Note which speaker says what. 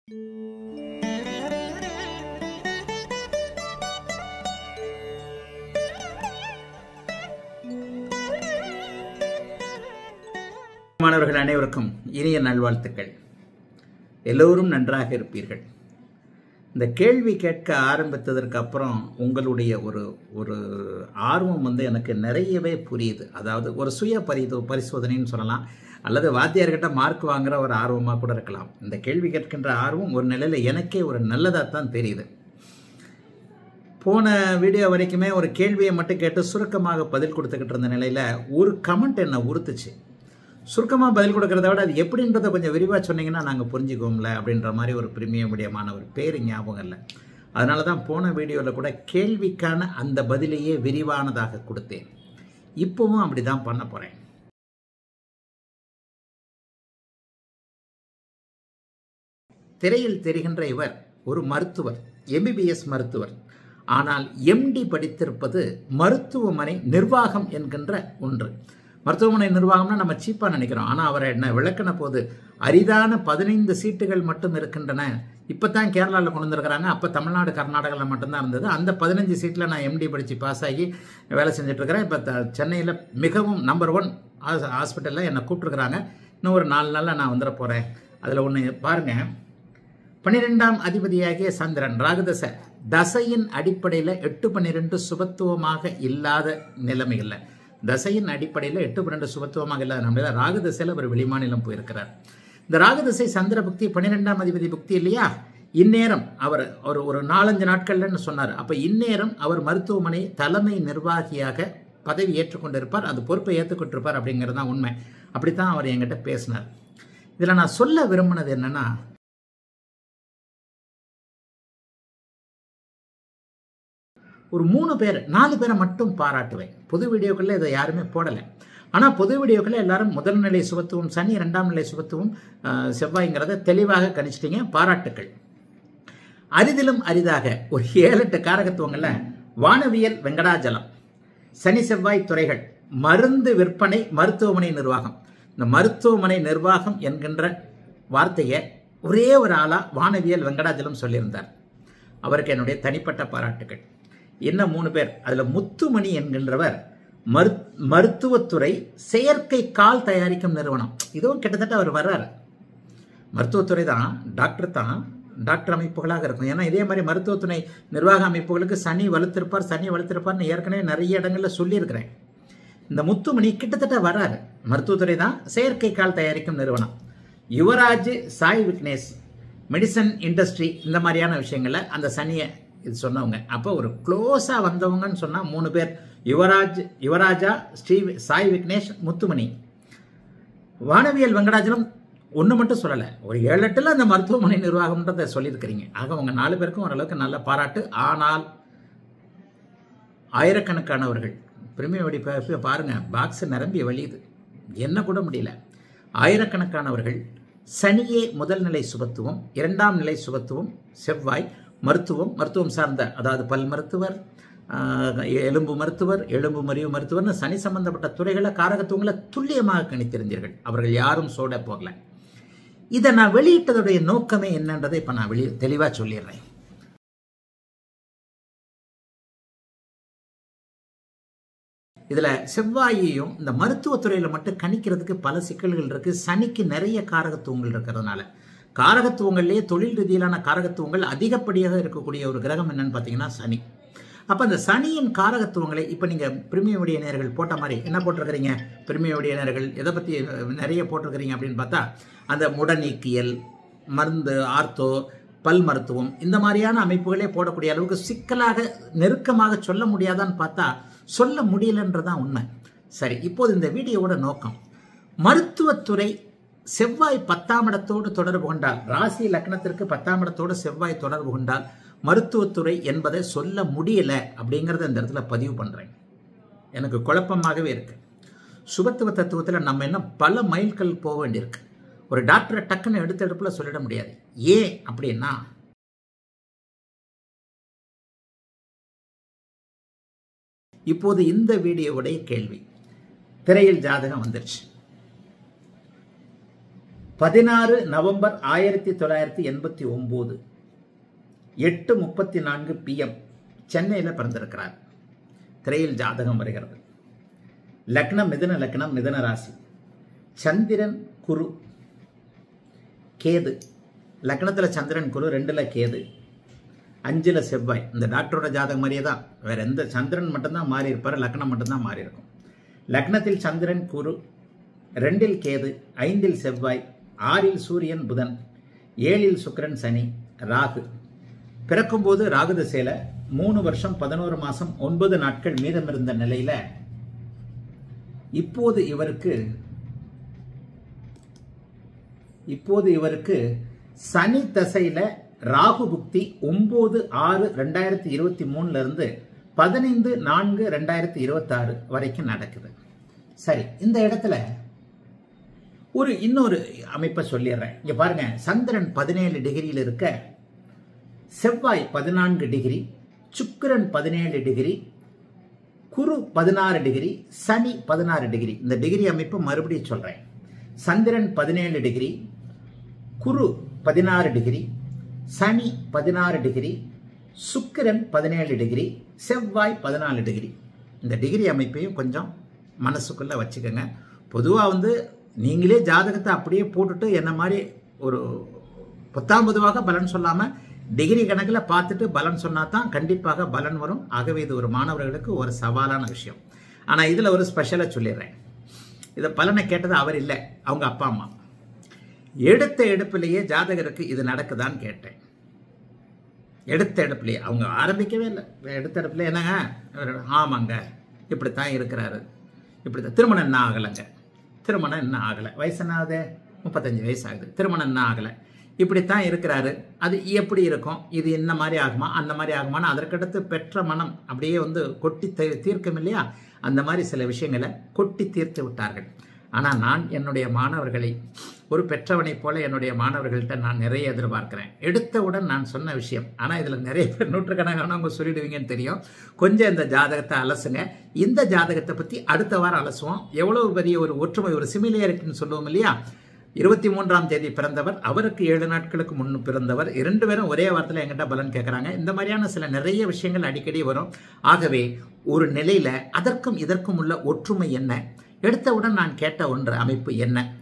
Speaker 1: மாணவர்கள் அனைவருக்கும் இனிய நல்வாழ்த்துக்கள் எல்லோரும் நன்றாக இருப்பீர்கள் இந்த கேள்வி கேட்க ஆரம்பித்ததற்கு அப்புறம் உங்களுடைய ஒரு ஒரு ஆர்வம் வந்து எனக்கு நிறையவே புரியுது அதாவது ஒரு சுய பரிதோ பரிசோதனைன்னு சொல்லலாம் அல்லது வாத்தியார்கிட்ட மார்க் வாங்குற ஒரு ஆர்வமாக கூட இருக்கலாம் இந்த கேள்வி கேட்கின்ற ஆர்வம் ஒரு நிலையில் எனக்கே ஒரு நல்லதாக தான் தெரியுது போன வீடியோ வரைக்குமே ஒரு கேள்வியை மட்டும் கேட்டு சுருக்கமாக பதில் கொடுத்துக்கிட்டு இருந்த நிலையில் ஒரு கமெண்ட் என்னை உறுத்துச்சு சுருக்கமாக பதில் கொடுக்கறத விட அது எப்படின்றத கொஞ்சம் விரிவாக சொன்னீங்கன்னா நாங்கள் புரிஞ்சுக்குவோம்ல அப்படின்ற மாதிரி ஒரு பிரிமியம் மீடியமான ஒரு பேர் ஞாபகம் இல்லை அதனால தான் போன வீடியோவில் கூட கேள்விக்கான அந்த பதிலையே விரிவானதாக கொடுத்தேன் இப்போவும் அப்படி தான் பண்ண போகிறேன் திரையில் தெரிகின்ற இவர் ஒரு மருத்துவர் எம்பிபிஎஸ் மருத்துவர் ஆனால் எம்டி படித்திருப்பது மருத்துவமனை நிர்வாகம் என்கின்ற ஒன்று மருத்துவமனை நிர்வாகம்னா நம்ம சீப்பாக நினைக்கிறோம் ஆனால் அவரை என்ன விளக்கின போது அரிதான பதினைந்து சீட்டுகள் மட்டும் இருக்கின்றன இப்போ தான் கேரளாவில் கொண்டு வந்திருக்கிறாங்க அப்போ தமிழ்நாடு கர்நாடகாவில் மட்டும்தான் இருந்தது அந்த பதினஞ்சு சீட்டில் நான் எம்டி படித்து பாஸ் ஆகி வேலை செஞ்சுட்ருக்கிறேன் இப்போ சென்னையில் மிகவும் நம்பர் ஒன் ஹாஸ்பிட்டலில் என்னை கூப்பிட்ருக்குறாங்க இன்னும் ஒரு நாலு நாளில் நான் வந்துட போகிறேன் அதில் ஒன்று பாருங்கள் பன்னிரெண்டாம் அதிபதியாகிய சந்திரன் ராகுதச தசையின் அடிப்படையில் எட்டு பன்னிரெண்டு சுபத்துவமாக இல்லாத நிலைமைகளில் தசையின் அடிப்படையில் எட்டு பன்னெண்டு சுபத்துவமாக இல்லாத நம்ம ராகு தசையில் அவர் வெளிமாநிலம் போயிருக்கிறார் இந்த ராகு தசை சந்திர புக்தி பன்னிரெண்டாம் அதிபதி புக்தி இல்லையா இந்நேரம் அவர் ஒரு ஒரு நாலஞ்சு நாட்கள்லன்னு சொன்னார் அப்போ இந்நேரம் அவர் மருத்துவமனை தலைமை நிர்வாகியாக பதவி ஏற்றுக்கொண்டிருப்பார் அந்த பொறுப்பை ஏற்றுக்கொண்டிருப்பார் அப்படிங்கிறது தான் உண்மை அப்படித்தான் அவர் என்கிட்ட பேசினார் இதில் நான் சொல்ல விரும்பினது என்னன்னா ஒரு மூணு பேர் நாலு பேரை மட்டும் பாராட்டுவேன் பொது வீடியோக்களில் இதை யாருமே போடலை ஆனால் பொது வீடியோக்களில் எல்லாரும் முதல் நிலை சுபத்துவம் சனி ரெண்டாம் நிலை சுபத்துவம் செவ்வாய்ங்கிறத தெளிவாக கணிச்சிட்டிங்க பாராட்டுக்கள் அரிதிலும் அரிதாக ஒரு ஏழு எட்டு காரகத்துவங்களில் வானவியல் வெங்கடாஜலம் சனி செவ்வாய் துறைகள் மருந்து விற்பனை மருத்துவமனை நிர்வாகம் இந்த மருத்துவமனை நிர்வாகம் என்கின்ற வார்த்தையை ஒரே ஒரு ஆளாக வானவியல் வெங்கடாஜலம் சொல்லியிருந்தார் அவருக்கு என்னுடைய தனிப்பட்ட பாராட்டுகள் என்ன மூணு பேர் அதில் முத்துமணி என்கின்றவர் மரு மருத்துவத்துறை செயற்கை கால் தயாரிக்கும் நிறுவனம் இதுவும் கிட்டத்தட்ட அவர் வர்றாரு மருத்துவத்துறை தான் டாக்டர் தான் டாக்டர் அமைப்புகளாக இருக்கும் ஏன்னா இதே மாதிரி மருத்துவத்துறை நிர்வாக அமைப்புகளுக்கு சனி வலுத்திருப்பார் சனி வலுத்திருப்பார்னு ஏற்கனவே நிறைய இடங்களில் சொல்லியிருக்கிறேன் இந்த முத்துமணி கிட்டத்தட்ட வராரு மருத்துவத்துறை தான் செயற்கை கால் தயாரிக்கும் நிறுவனம் யுவராஜ் சாய் விக்னேஷ் மெடிசன் இண்டஸ்ட்ரி இந்த மாதிரியான விஷயங்களில் அந்த சனியை இது சொன்னவங்க அப்போ ஒரு க்ளோஸாக வந்தவங்கன்னு சொன்னால் மூணு பேர் யுவராஜ் யுவராஜா ஸ்ரீ சாய் விக்னேஷ் முத்துமணி வானவியல் வெங்கடாஜலம் ஒன்று மட்டும் சொல்லலை ஒரு ஏழு எட்டில் அந்த மருத்துவமனை நிர்வாகம்ன்றதை சொல்லியிருக்கிறீங்க ஆக அவங்க நாலு பேருக்கும் ஓரளவுக்கு நல்ல பாராட்டு ஆனால் ஆயிரக்கணக்கானவர்கள் பிரிமியம் வெடி பாருங்கள் பாக்ஸ் நிரம்பி வழியுது என்ன கூட முடியல ஆயிரக்கணக்கானவர்கள் சனியே முதல் நிலை சுபத்துவம் இரண்டாம் நிலை சுபத்துவம் செவ்வாய் மருத்துவம் மருத்துவம் சார்ந்த அதாவது பல் மருத்துவர் எலும்பு மருத்துவர் எலும்பு மறிவு மருத்துவர்னு சனி சம்பந்தப்பட்ட துறைகளை காரகத்துவங்களை துல்லியமாக கணித்திருந்தீர்கள் அவர்கள் யாரும் சோட போகல இதை நான் வெளியிட்டதுடைய நோக்கமே என்னன்றதை இப்போ நான் வெளியே தெளிவாக சொல்லிடுறேன் இதில் செவ்வாயையும் இந்த மருத்துவத்துறையில் மட்டும் கணிக்கிறதுக்கு பல சிக்கல்கள் இருக்குது சனிக்கு நிறைய காரகத்துவங்கள் இருக்கிறதுனால காரகத்துவங்கள்லேயே தொழில் ரீதியிலான காரகத்துவங்கள் அதிகப்படியாக இருக்கக்கூடிய ஒரு கிரகம் என்னன்னு பார்த்தீங்கன்னா சனி அப்போ அந்த சனியின் காரகத்துவங்களை இப்போ நீங்கள் பிரிமிய உடையினர்கள் போட்ட மாதிரி என்ன போட்டிருக்கிறீங்க பிரிமிய உடையினர்கள் எதை பற்றி நிறைய போட்டிருக்கிறீங்க அப்படின்னு பார்த்தா அந்த முடநீக்கியல் மருந்து ஆர்த்தோ பல் மருத்துவம் இந்த மாதிரியான அமைப்புகளே போடக்கூடிய அளவுக்கு சிக்கலாக நெருக்கமாக சொல்ல முடியாதான்னு பார்த்தா சொல்ல முடியலன்றதான் உண்மை சரி இப்போது இந்த வீடியோவோட நோக்கம் மருத்துவத்துறை செவ்வாய் பத்தாம் இடத்தோடு தொடர்பு கொண்டால் ராசி லக்னத்திற்கு பத்தாம் இடத்தோடு செவ்வாய் தொடர்பு கொண்டால் மருத்துவத்துறை என்பதை சொல்ல முடியல அப்படிங்கிறத இந்த இடத்துல பதிவு பண்ணுறேன் எனக்கு குழப்பமாகவே இருக்கு சுபத்துவ தத்துவத்தில் நம்ம என்ன பல மைல்கள் போக வேண்டியிருக்கு ஒரு டாக்டரை டக்குன்னு எடுத்த எடுப்பில் சொல்லிட முடியாது ஏன் அப்படின்னா இப்போது இந்த வீடியோவுடைய கேள்வி திரையில் ஜாதகம் வந்துருச்சு பதினாறு நவம்பர் ஆயிரத்தி தொள்ளாயிரத்தி எண்பத்தி ஒன்பது எட்டு முப்பத்தி நான்கு பிஎம் சென்னையில் பிறந்திருக்கிறார் திரையில் ஜாதகம் வருகிறது லக்னம் மிதுன லக்னம் மிதுன ராசி சந்திரன் குரு கேது லக்னத்தில் சந்திரன் குரு ரெண்டில் கேது அஞ்சில் செவ்வாய் இந்த டாக்டரோட ஜாதகம் மாதிரியே தான் வேற எந்த சந்திரன் மட்டும்தான் மாறி இருப்பார் லக்னம் மட்டும்தான் மாறி இருக்கும் லக்னத்தில் சந்திரன் குரு ரெண்டில் கேது ஐந்தில் செவ்வாய் ஆறில் சூரியன் புதன் ஏழில் சுக்கிரன் சனி ராகு பிறக்கும்போது ராகு திசையில மூணு வருஷம் பதினோரு மாசம் ஒன்பது நாட்கள் மீதமிருந்த நிலையில இப்போது இவருக்கு இப்போது இவருக்கு சனி தசையில ராகு புக்தி ஒன்பது ஆறு ரெண்டாயிரத்தி இருபத்தி மூணுல இருந்து பதினைந்து நான்கு ரெண்டாயிரத்தி இருபத்தாறு வரைக்கும் நடக்குது சரி இந்த இடத்துல ஒரு இன்னொரு அமைப்பை சொல்லிடுறேன் இங்க பாருங்க சந்திரன் பதினேழு டிகிரியில் இருக்க செவ்வாய் பதினான்கு டிகிரி சுக்கிரன் பதினேழு டிகிரி குரு பதினாறு டிகிரி சனி பதினாறு டிகிரி இந்த டிகிரி அமைப்பு மறுபடியும் சொல்றேன் சந்திரன் பதினேழு டிகிரி குரு பதினாறு டிகிரி சனி பதினாறு டிகிரி சுக்கிரன் பதினேழு டிகிரி செவ்வாய் பதினாலு டிகிரி இந்த டிகிரி அமைப்பையும் கொஞ்சம் மனசுக்குள்ள வச்சுக்கோங்க பொதுவாக வந்து நீங்களே ஜாதகத்தை அப்படியே போட்டுட்டு என்ன மாதிரி ஒரு பத்தாம் பொதுவாக பலன் சொல்லாமல் டிகிரி கணக்கில் பார்த்துட்டு பலன் சொன்னா தான் கண்டிப்பாக பலன் வரும் ஆகவே இது ஒரு மாணவர்களுக்கு ஒரு சவாலான விஷயம் ஆனால் இதில் ஒரு ஸ்பெஷலாக சொல்லிடுறேன் இதை பலனை கேட்டது அவர் இல்லை அவங்க அப்பா அம்மா எடுத்த எடுப்பிலேயே ஜாதகருக்கு இது நடக்குதான்னு கேட்டேன் எடுத்த எடுப்புலையே அவங்க ஆரம்பிக்கவே இல்லை எடுத்த எடுப்புல என்னங்க ஆமாங்க இப்படித்தான் இருக்கிறாரு இப்படி தான் திருமணம் என்ன ஆகலைங்க திருமணம் என்ன ஆகலை வயசு என்ன ஆகுது முப்பத்தஞ்சு வயசு ஆகுது திருமணம் என்ன ஆகலை இப்படித்தான் இருக்கிறாரு அது எப்படி இருக்கும் இது என்ன மாதிரி ஆகுமா அந்த மாதிரி ஆகுமான்னு அதற்கடுத்து பெற்ற மனம் அப்படியே வந்து கொட்டி தீர்க்கும் இல்லையா அந்த மாதிரி சில விஷயங்களை கொட்டி தீர்த்து விட்டார்கள் ஆனால் நான் என்னுடைய மாணவர்களை ஒரு பெற்றவனைப் போல என்னுடைய மாணவர்கள்ட்ட நான் நிறைய எதிர்பார்க்கிறேன் எடுத்தவுடன் நான் சொன்ன விஷயம் ஆனால் இதில் நிறைய பேர் நூற்றுக்கணக்கானவங்க சொல்லிடுவீங்கன்னு தெரியும் கொஞ்சம் இந்த ஜாதகத்தை அலசுங்க இந்த ஜாதகத்தை பற்றி அடுத்த வாரம் அலசுவோம் எவ்வளவு பெரிய ஒரு ஒற்றுமை ஒரு சிமிலியாரிட்டின்னு சொல்லுவோம் இல்லையா இருபத்தி மூன்றாம் தேதி பிறந்தவர் அவருக்கு ஏழு நாட்களுக்கு முன்னு பிறந்தவர் இரண்டு பேரும் ஒரே வாரத்தில் எங்கிட்ட பலன் கேட்குறாங்க இந்த மாதிரியான சில நிறைய விஷயங்கள் அடிக்கடி வரும் ஆகவே ஒரு நிலையில அதற்கும் இதற்கும் உள்ள ஒற்றுமை என்ன எடுத்தவுடன் நான் கேட்ட ஒன்று அமைப்பு என்ன